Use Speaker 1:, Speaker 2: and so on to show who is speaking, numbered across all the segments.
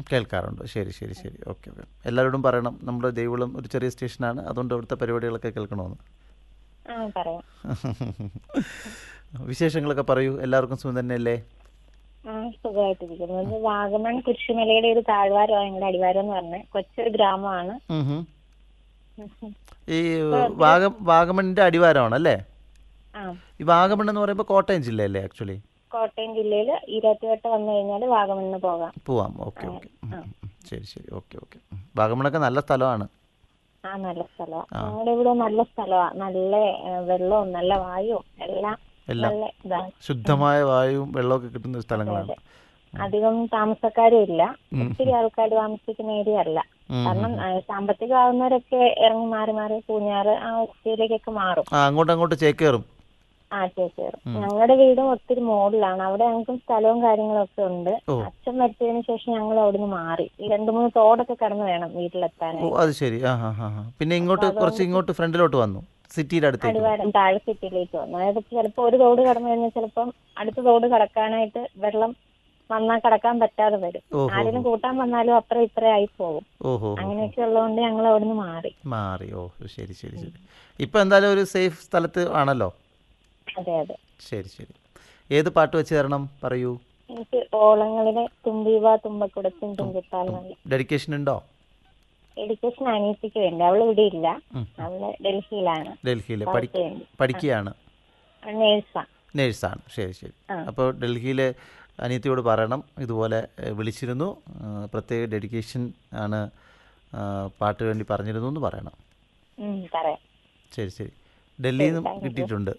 Speaker 1: കേൾക്കാറുണ്ട് ശരി ശരി ശരി ഓക്കെ ഓക്കെ എല്ലാവരോടും പറയണം നമ്മുടെ ദൈവളം ഒരു ചെറിയ സ്റ്റേഷനാണ് അതുകൊണ്ട് അവിടുത്തെ പരിപാടികളൊക്കെ കേൾക്കണമെന്ന്
Speaker 2: ആ പറയാം
Speaker 1: വിശേഷങ്ങളൊക്കെ പറയൂ എല്ലാവർക്കും സുഖം തന്നെയല്ലേ
Speaker 2: ആ സുഖമായിട്ടിരിക്കുന്നു ഇത് വാഗമൺ കുരിശുമലയുടെ ഒരു താഴ്വാരമാണ് ഞങ്ങളുടെ അടിവാരം എന്ന് പറഞ്ഞത് കൊച്ചൊരു ഗ്രാമമാണ്
Speaker 1: ഉം ഹും. ഈ വാഗ വാഗമണിൻ്റെ അടിവാരമാണല്ലേ
Speaker 2: ആ
Speaker 1: ഈ വാഗമൺ എന്ന് പറയുമ്പോൾ കോട്ടയം ജില്ലയല്ലേ ആക്ച്വലി
Speaker 2: കോട്ടയം ജില്ലയിൽ ഈരാറ്റുപേട്ട വന്നു കഴിഞ്ഞാൽ വാഗമണ്ണിന് പോകാം
Speaker 1: പോവാം ഓക്കെ ഓക്കെ ശരി ശരി ഓക്കെ ഓക്കെ വാഗമണൊക്കെ നല്ല സ്ഥലമാണ്
Speaker 2: ആ നല്ല സ്ഥലമാണ് ഞങ്ങളുടെ ഇവിടെ നല്ല സ്ഥലമാണ് നല്ല ഏ, വെള്ളവും നല്ല വായുവും എല്ലാം
Speaker 1: എല്ലാം
Speaker 2: നല്ല ഇതാണ്
Speaker 1: ശുദ്ധമായ വായുവും വെള്ളമൊക്കെ കിട്ടുന്ന സ്ഥലങ്ങളാണ്
Speaker 2: അധികം താമസക്കാരും ഇല്ല
Speaker 1: ഉം.
Speaker 2: ഒത്തിരി ആൾക്കാർ താമസിക്കുന്ന ഏരിയ അല്ല
Speaker 1: ഉം.
Speaker 2: കാരണം ആ, സാമ്പത്തികമാവുന്നവരൊക്കെ ഇറങ്ങി മാറി മാറി പൂഞ്ഞാറ് ആ ഏരിയയിലേക്കൊക്കെ മാറും
Speaker 1: ആ അങ്ങോട്ട് അങ്ങോട്ട് ചേക്കേറും
Speaker 2: ആ ചേച്ചേറും ഞങ്ങളുടെ വീടും ഒത്തിരി മോഡിലാണ് അവിടെ ഞങ്ങൾക്കും സ്ഥലവും കാര്യങ്ങളൊക്കെ ഉണ്ട്
Speaker 1: ഓ.
Speaker 2: അച്ഛൻ മരിച്ചതിന് ശേഷം ഞങ്ങൾ അവിടുന്ന് മാറി ഈ രണ്ടു മൂന്ന് തോടൊക്കെ കടന്നു വേണം
Speaker 1: ഓ
Speaker 2: വീട്ടിലെത്താനായി
Speaker 1: അത് ശരി ആ ഹാ ഹാ ഹാ പിന്നെ ഇങ്ങോട്ട് കുറച്ച് ഇങ്ങോട്ട് ഫ്രണ്ടിലോട്ട് വന്നു സിറ്റിയുടെ അടുത്തേക്ക്
Speaker 2: അടിവാരം താഴെ സിറ്റിയിലേക്ക് വന്നു അതായത് ചിലപ്പോ ഒരു തോട് കടന്നു കഴിഞ്ഞാൽ ചിലപ്പം അടുത്ത തോട് കടക്കാനായിട്ട് വെള്ളം വന്നാൽ കടക്കാൻ പറ്റാതെ വരും
Speaker 1: ഓഹോ.
Speaker 2: ആരെങ്കിലും കൂട്ടാൻ വന്നാലും അത്ര ഇത്ര ആയി പോകും
Speaker 1: ഓഹോ
Speaker 2: അങ്ങനെയൊക്കെ ഉള്ളതുകൊണ്ട് ഞങ്ങൾ അവിടുന്ന് മാറി
Speaker 1: മാറി ഓ ശരി ശരി ശരി ഇപ്പം എന്തായാലും ഒരു സേഫ് സ്ഥലത്ത് ആണല്ലോ
Speaker 2: അതെ അതെ
Speaker 1: ശരി ശരി ഏത് പാട്ട് വെച്ച് തരണം പറയൂ
Speaker 2: എനിക്ക് ഓളങ്ങളിലെ തുമ്പീവ തുമ്പക്കുടത്തും തുമ്പിത്താൽ മതി
Speaker 1: ഡെഡിക്കേഷൻ ഉണ്ടോ
Speaker 2: എഡ്യൂക്കേഷൻ അനിയത്തിക്ക് വേണ്ടി അവൾ ഇവിടെ ഇല്ല
Speaker 1: ഉം.
Speaker 2: അവള് ഡൽഹിയിലാണ്
Speaker 1: ഡൽഹിയിൽ പഠി
Speaker 2: അവൾക്ക് വേണ്ടി
Speaker 1: പഠിക്കുകയാണ്
Speaker 2: നേഴ്സാ
Speaker 1: നേഴ്സാണ് ശരി ശരി
Speaker 2: ആ.
Speaker 1: അപ്പോൾ ഡൽഹിയിലെ അനിയത്തിയോട് പറയണം ഇതുപോലെ ഏ, വിളിച്ചിരുന്നു ആ, പ്രത്യേക ഡെഡിക്കേഷൻ ആണ് ആ, പാട്ട് വേണ്ടി പറഞ്ഞിരുന്നു എന്ന് പറയണം
Speaker 2: ഉം, പറയാം
Speaker 1: ശരി ശരി ഡൽഹിയിൽ നിന്നും കിട്ടിയിട്ടുണ്ട്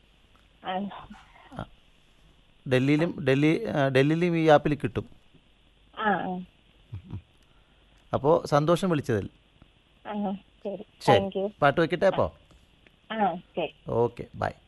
Speaker 2: ആ
Speaker 1: ഡൽഹിയിലും ഡൽഹി ആ, ഡൽഹിയിലും ഈ ആപ്പിൽ കിട്ടും
Speaker 2: ആ ആ.
Speaker 1: അപ്പോൾ സന്തോഷം വിളിച്ചതിൽ
Speaker 2: ആ ശരി
Speaker 1: ശരി
Speaker 2: താങ്ക് യു
Speaker 1: പാട്ട് വെക്കട്ടെ അപ്പോൾ
Speaker 2: ആ ശരി
Speaker 1: ഓക്കെ ബൈ